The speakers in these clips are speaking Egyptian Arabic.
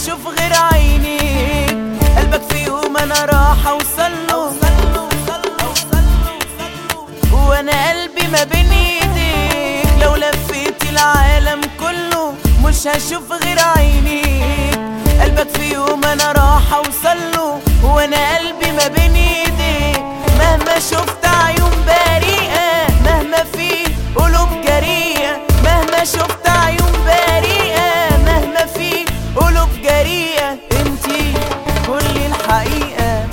اشوف غير عينيك قلبك في يوم انا راح اوصله وانا قلبي ما بين ايديك لو لفيت العالم كله مش هشوف غير عينيك قلبك في يوم انا راح اوصله وانا قلبي ما بين ايديك مهما شفت عيون بريئة مهما في قلوب جريئة مهما شفت عيون بريئة مهما في قلوب جريئة انتي كل الحقيقة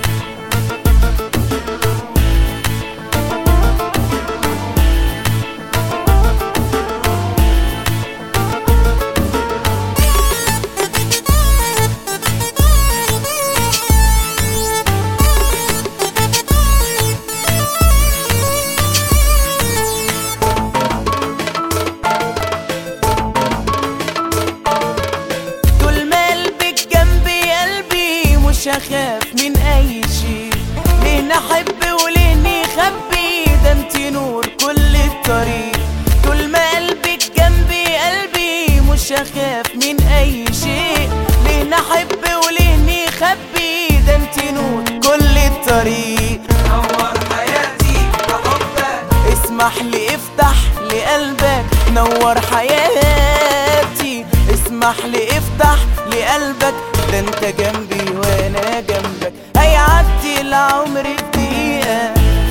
طول ما قلبك جنبي قلبي مش هخاف من اي شيء ليه نحب وليه نخبي ده انت نور كل الطريق طول ما قلبك جنبي قلبي مش هخاف من اي شيء ليه نحب وليه نخبي ده انت نور كل الطريق نور حياتي بحبك اسمح لي افتح لي قلبك نور حياتي اسمح لي افتح لي قلبك ده انت جنبي وانا جنبك هيعدي العمر في دقيقة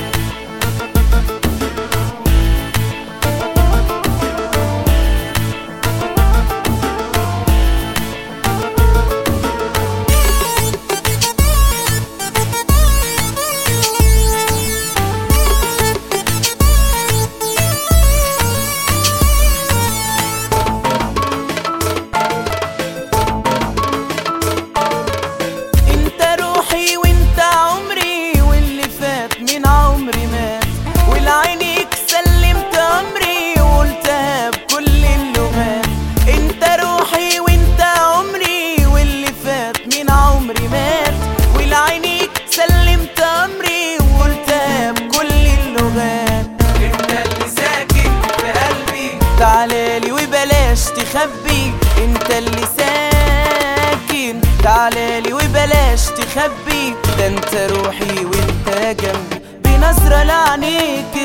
انت روحي وانت عمري واللي فات من عمري مات ولعينيك سلمت امري وقلتها بكل اللغات انت روحي وانت عمري واللي فات من عمري مات ولعينيك سلمت امري وقلتها بكل اللغات انت اللي ساكن في قلبي تعالالي وبلاش تخبي انت اللي ساكن تعالالي وبلاش تخبي ده انت روحي وانت جنبي بنظرة لعينيك